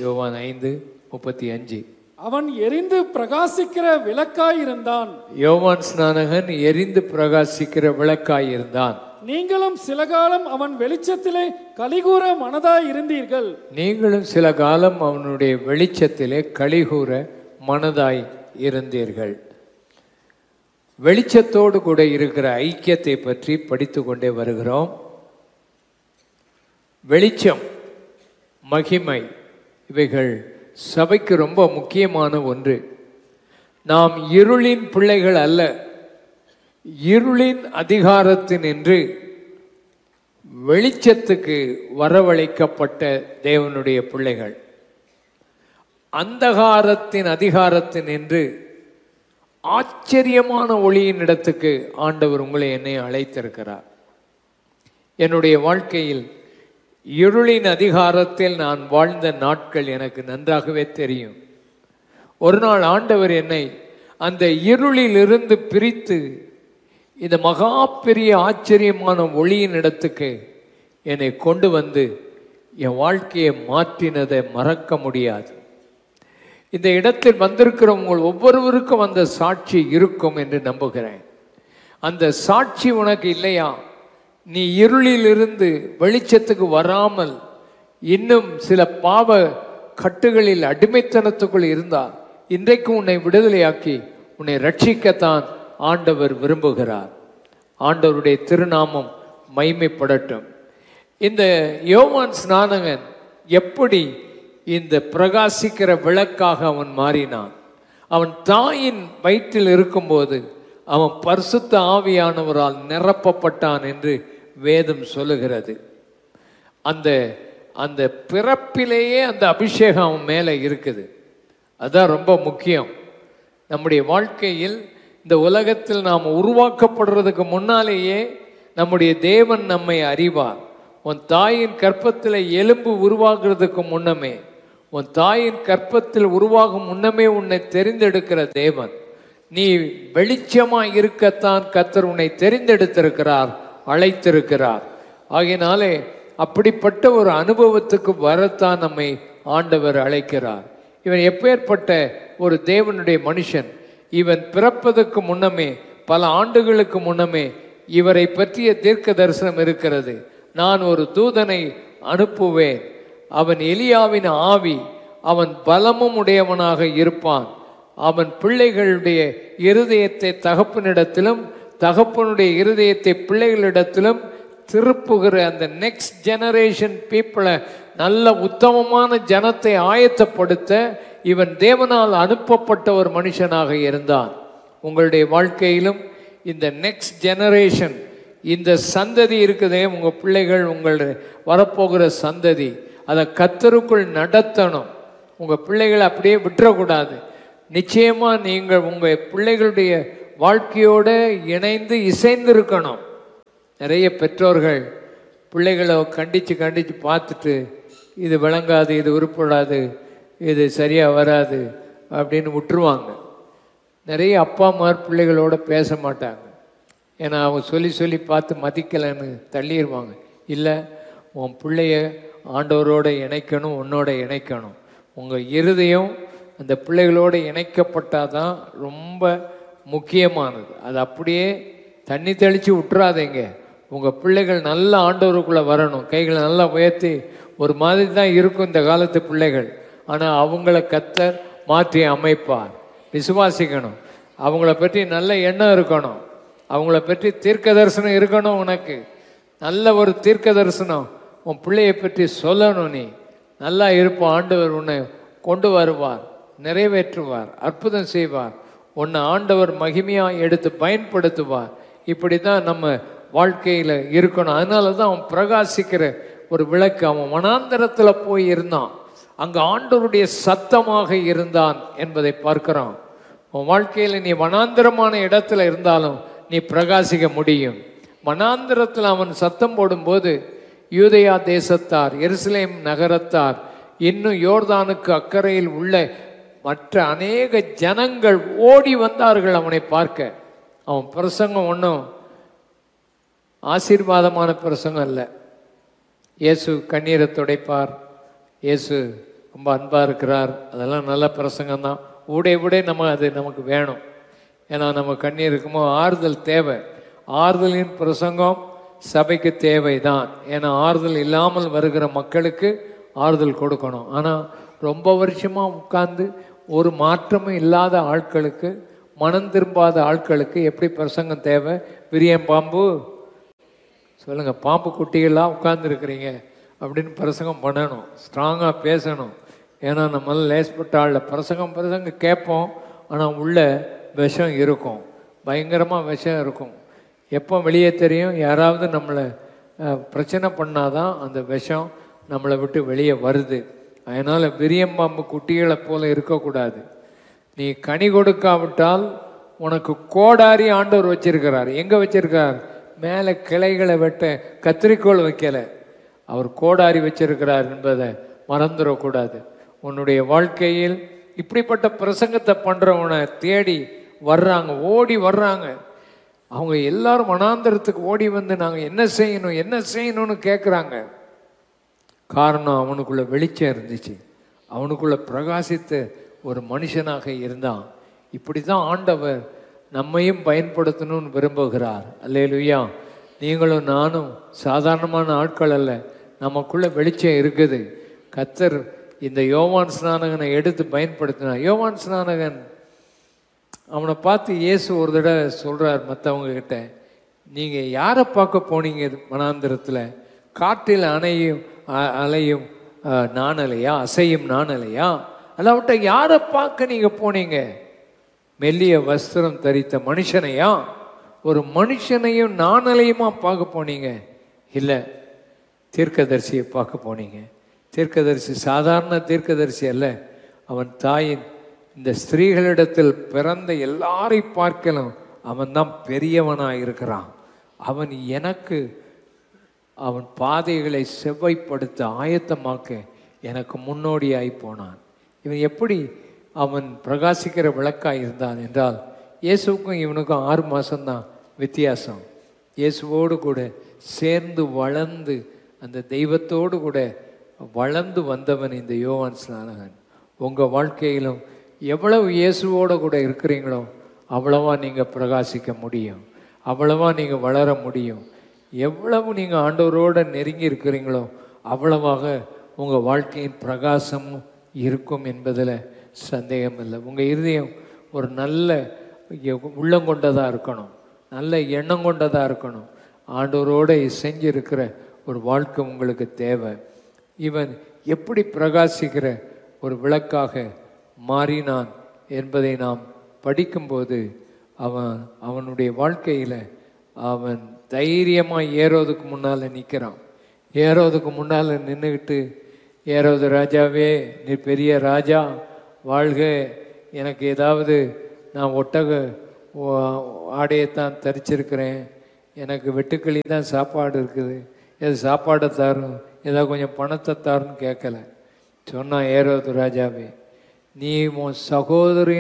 யோவான் ஐந்து முப்பத்தி அஞ்சு அவன் எரிந்து பிரகாசிக்கிற விளக்காய் இருந்தான் யோவான் ஸ்நானகன் எரிந்து பிரகாசிக்கிற விளக்காய் இருந்தான் நீங்களும் சில காலம் அவன் வெளிச்சத்திலே கலிகூற மனதாய் இருந்தீர்கள் நீங்களும் சில காலம் அவனுடைய வெளிச்சத்திலே கலிகூற மனதாய் இருந்தீர்கள் வெளிச்சத்தோடு கூட இருக்கிற ஐக்கியத்தை பற்றி படித்து கொண்டே வருகிறோம் வெளிச்சம் மகிமை இவைகள் சபைக்கு ரொம்ப முக்கியமான ஒன்று நாம் இருளின் பிள்ளைகள் அல்ல இருளின் அதிகாரத்தின் என்று வெளிச்சத்துக்கு வரவழைக்கப்பட்ட தேவனுடைய பிள்ளைகள் அந்தகாரத்தின் அதிகாரத்தின் என்று ஆச்சரியமான ஒளியின் இடத்துக்கு ஆண்டவர் உங்களை என்னை அழைத்திருக்கிறார் என்னுடைய வாழ்க்கையில் இருளின் அதிகாரத்தில் நான் வாழ்ந்த நாட்கள் எனக்கு நன்றாகவே தெரியும் ஒரு நாள் ஆண்டவர் என்னை அந்த இருளிலிருந்து பிரித்து இந்த மகா பெரிய ஆச்சரியமான ஒளியின் இடத்துக்கு என்னை கொண்டு வந்து என் வாழ்க்கையை மாற்றினதை மறக்க முடியாது இந்த இடத்தில் வந்திருக்கிறவங்க ஒவ்வொருவருக்கும் அந்த சாட்சி இருக்கும் என்று நம்புகிறேன் அந்த சாட்சி உனக்கு இல்லையா நீ இருளிலிருந்து வெளிச்சத்துக்கு வராமல் இன்னும் சில பாவ கட்டுகளில் அடிமைத்தனத்துக்குள் இருந்தால் இன்றைக்கு உன்னை விடுதலையாக்கி உன்னை ரட்சிக்கத்தான் ஆண்டவர் விரும்புகிறார் ஆண்டவருடைய திருநாமம் மைமைப்படட்டும் இந்த யோவான் ஸ்நானகன் எப்படி இந்த பிரகாசிக்கிற விளக்காக அவன் மாறினான் அவன் தாயின் வயிற்றில் இருக்கும்போது அவன் பரிசுத்த ஆவியானவரால் நிரப்பப்பட்டான் என்று வேதம் சொல்லுகிறது அந்த அந்த பிறப்பிலேயே அந்த அபிஷேகம் அவன் மேலே இருக்குது அதான் ரொம்ப முக்கியம் நம்முடைய வாழ்க்கையில் இந்த உலகத்தில் நாம் உருவாக்கப்படுறதுக்கு முன்னாலேயே நம்முடைய தேவன் நம்மை அறிவார் உன் தாயின் கற்பத்தில் எலும்பு உருவாகிறதுக்கு முன்னமே உன் தாயின் கற்பத்தில் உருவாகும் முன்னமே உன்னை தெரிந்தெடுக்கிற தேவன் நீ வெளிச்சமாய் இருக்கத்தான் கத்தர் உன்னை தெரிந்தெடுத்திருக்கிறார் அழைத்திருக்கிறார் ஆகையினாலே அப்படிப்பட்ட ஒரு அனுபவத்துக்கு வரத்தான் நம்மை ஆண்டவர் அழைக்கிறார் இவன் எப்பேற்பட்ட ஒரு தேவனுடைய மனுஷன் இவன் பிறப்பதற்கு முன்னமே பல ஆண்டுகளுக்கு முன்னமே இவரை பற்றிய தீர்க்க தரிசனம் இருக்கிறது நான் ஒரு தூதனை அனுப்புவேன் அவன் எலியாவின் ஆவி அவன் பலமும் உடையவனாக இருப்பான் அவன் பிள்ளைகளுடைய இருதயத்தை தகப்பனிடத்திலும் தகப்பனுடைய இருதயத்தை பிள்ளைகளிடத்திலும் திருப்புகிற அந்த நெக்ஸ்ட் ஜெனரேஷன் பீப்புளை நல்ல உத்தமமான ஜனத்தை ஆயத்தப்படுத்த இவன் தேவனால் அனுப்பப்பட்ட ஒரு மனுஷனாக இருந்தான் உங்களுடைய வாழ்க்கையிலும் இந்த நெக்ஸ்ட் ஜெனரேஷன் இந்த சந்ததி இருக்குதே உங்கள் பிள்ளைகள் உங்கள் வரப்போகிற சந்ததி அதை கத்தருக்குள் நடத்தணும் உங்கள் பிள்ளைகளை அப்படியே விட்டுறக்கூடாது நிச்சயமாக நீங்கள் உங்கள் பிள்ளைகளுடைய வாழ்க்கையோட இணைந்து இசைந்து இருக்கணும் நிறைய பெற்றோர்கள் பிள்ளைகளை கண்டித்து கண்டித்து பார்த்துட்டு இது விளங்காது இது உருப்படாது இது சரியாக வராது அப்படின்னு விட்டுருவாங்க நிறைய அப்பா அம்மார் பிள்ளைகளோட பேச மாட்டாங்க ஏன்னா அவங்க சொல்லி சொல்லி பார்த்து மதிக்கலைன்னு தள்ளிடுவாங்க இல்லை உன் பிள்ளைய ஆண்டவரோட இணைக்கணும் உன்னோட இணைக்கணும் உங்கள் இருதயம் அந்த பிள்ளைகளோட இணைக்கப்பட்டாதான் ரொம்ப முக்கியமானது அது அப்படியே தண்ணி தெளித்து விட்டுறாதீங்க உங்கள் பிள்ளைகள் நல்ல ஆண்டவருக்குள்ளே வரணும் கைகளை நல்லா உயர்த்தி ஒரு மாதிரி தான் இருக்கும் இந்த காலத்து பிள்ளைகள் ஆனால் அவங்கள கத்தர் மாற்றி அமைப்பார் விசுவாசிக்கணும் அவங்கள பற்றி நல்ல எண்ணம் இருக்கணும் அவங்கள பற்றி தீர்க்க தரிசனம் இருக்கணும் உனக்கு நல்ல ஒரு தீர்க்க தரிசனம் உன் பிள்ளைய பற்றி சொல்லணும் நீ நல்லா இருப்போம் ஆண்டவர் உன்னை கொண்டு வருவார் நிறைவேற்றுவார் அற்புதம் செய்வார் உன்னை ஆண்டவர் மகிமையாக எடுத்து பயன்படுத்துவார் இப்படி தான் நம்ம வாழ்க்கையில் இருக்கணும் அதனால தான் அவன் பிரகாசிக்கிற ஒரு விளக்கு அவன் வனாந்தரத்தில் போய் இருந்தான் அங்கே ஆண்டவருடைய சத்தமாக இருந்தான் என்பதை பார்க்கிறோம் உன் வாழ்க்கையில் நீ வனாந்தரமான இடத்துல இருந்தாலும் நீ பிரகாசிக்க முடியும் வனாந்தரத்தில் அவன் சத்தம் போடும்போது யூதயா தேசத்தார் எருசலேம் நகரத்தார் இன்னும் யோர்தானுக்கு அக்கறையில் உள்ள மற்ற அநேக ஜனங்கள் ஓடி வந்தார்கள் அவனை பார்க்க அவன் பிரசங்கம் ஒன்றும் ஆசீர்வாதமான பிரசங்கம் அல்ல இயேசு கண்ணீரை துடைப்பார் இயேசு ரொம்ப அன்பாக இருக்கிறார் அதெல்லாம் நல்ல பிரசங்கம் தான் ஊடே ஊடே நம்ம அது நமக்கு வேணும் ஏன்னா நம்ம கண்ணீர் இருக்குமோ ஆறுதல் தேவை ஆறுதலின் பிரசங்கம் சபைக்கு தேவைதான் ஏன்னா ஆறுதல் இல்லாமல் வருகிற மக்களுக்கு ஆறுதல் கொடுக்கணும் ஆனால் ரொம்ப வருஷமாக உட்கார்ந்து ஒரு மாற்றமும் இல்லாத ஆட்களுக்கு மனம் திரும்பாத ஆட்களுக்கு எப்படி பிரசங்கம் தேவை விரியன் பாம்பு சொல்லுங்க பாம்பு குட்டிகள்லாம் உட்கார்ந்துருக்கிறீங்க அப்படின்னு பிரசங்கம் பண்ணணும் ஸ்ட்ராங்காக பேசணும் ஏன்னா நம்ம லேஸ்பட்ட ஆளில் பிரசங்கம் பிரசங்கம் கேட்போம் ஆனால் உள்ள விஷம் இருக்கும் பயங்கரமாக விஷம் இருக்கும் எப்போ வெளியே தெரியும் யாராவது நம்மளை அஹ், பிரச்சனை பண்ணாதான் அந்த விஷம் நம்மளை விட்டு வெளியே வருது அதனால் விரியம்பாம்பு குட்டிகளை போல இருக்கக்கூடாது நீ கனி கொடுக்காவிட்டால் உனக்கு கோடாரி ஆண்டவர் வச்சிருக்கிறார் எங்க வச்சிருக்கார் மேலே கிளைகளை வெட்ட கத்திரிக்கோள் வைக்கல அவர் கோடாரி வச்சிருக்கிறார் என்பதை மறந்துடக்கூடாது உன்னுடைய வாழ்க்கையில் இப்படிப்பட்ட பிரசங்கத்தை பண்றவனை தேடி வர்றாங்க ஓடி வர்றாங்க அவங்க எல்லாரும் மனாந்தரத்துக்கு ஓடி வந்து நாங்கள் என்ன செய்யணும் என்ன செய்யணும்னு கேட்குறாங்க காரணம் அவனுக்குள்ள வெளிச்சம் இருந்துச்சு அவனுக்குள்ள பிரகாசித்த ஒரு மனுஷனாக இருந்தான் இப்படி தான் ஆண்டவர் நம்மையும் பயன்படுத்தணும்னு விரும்புகிறார் அல்லேலுயா நீங்களும் நானும் சாதாரணமான ஆட்கள் அல்ல நமக்குள்ள வெளிச்சம் இருக்குது கத்தர் இந்த யோவான் ஸ்நானகனை எடுத்து பயன்படுத்தினார் யோவான் ஸ்நானகன் அவனை பார்த்து இயேசு ஒரு தடவை சொல்றார் மற்றவங்க கிட்ட நீங்க யாரை பார்க்க போனீங்க மனாந்திரத்துல காற்றில் அணையும் அ- அலையும் அஹ், நாணலையா அசையும் நாணலையா அல்லாவிட்ட யாரை பார்க்க நீங்க போனீங்க மெல்லிய வஸ்திரம் தரித்த மனுஷனையா ஒரு மனுஷனையும் நாணலையுமா பார்க்க போனீங்க இல்லை தீர்க்கதரிசியை பார்க்க போனீங்க தீர்க்கதரிசி சாதாரண தீர்க்கதரிசி அல்ல அவன் தாயின் இந்த ஸ்திரீகளிடத்தில் பிறந்த எல்லாரை பார்க்கலாம் அவன் தான் பெரியவனாக இருக்கிறான் அவன் எனக்கு அவன் பாதைகளை செவ்வாய்ப்படுத்த ஆயத்தமாக்க எனக்கு முன்னோடியாய் போனான் இவன் எப்படி அவன் பிரகாசிக்கிற விளக்காய் இருந்தான் என்றால் இயேசுவுக்கும் இவனுக்கும் ஆறு மாசம்தான் வித்தியாசம் இயேசுவோடு கூட சேர்ந்து வளர்ந்து அந்த தெய்வத்தோடு கூட வளர்ந்து வந்தவன் இந்த யோவான் ஸ்நானகன் உங்கள் வாழ்க்கையிலும் எவ்வளவு இயேசுவோடு கூட இருக்கிறீங்களோ அவ்வளவா நீங்கள் பிரகாசிக்க முடியும் அவ்வளவா நீங்கள் வளர முடியும் எவ்வளவு நீங்கள் ஆண்டவரோட நெருங்கி இருக்கிறீங்களோ அவ்வளவாக உங்கள் வாழ்க்கையின் பிரகாசமும் இருக்கும் என்பதில் சந்தேகம் இல்லை உங்கள் இருதயம் ஒரு நல்ல உள்ளம் கொண்டதாக இருக்கணும் நல்ல எண்ணம் கொண்டதாக இருக்கணும் ஆண்டவரோட செஞ்சிருக்கிற ஒரு வாழ்க்கை உங்களுக்கு தேவை இவன் எப்படி பிரகாசிக்கிற ஒரு விளக்காக மாறினான் என்பதை நாம் படிக்கும்போது அவன் அவனுடைய வாழ்க்கையில் அவன் தைரியமாக ஏறோதுக்கு முன்னால் நிற்கிறான் ஏறோதுக்கு முன்னால் நின்றுக்கிட்டு ஏறோது ராஜாவே நீ பெரிய ராஜா வாழ்க எனக்கு ஏதாவது நான் ஒட்டக ஓ- ஆடையைத்தான் தரிச்சிருக்கிறேன் எனக்கு வெட்டுக்கிளி தான் சாப்பாடு இருக்குது எது சாப்பாடை தாரும் ஏதாவது கொஞ்சம் பணத்தை தாருன்னு கேட்கல சொன்னான் ஏரோது ராஜாவே நீ உன் சகோதரி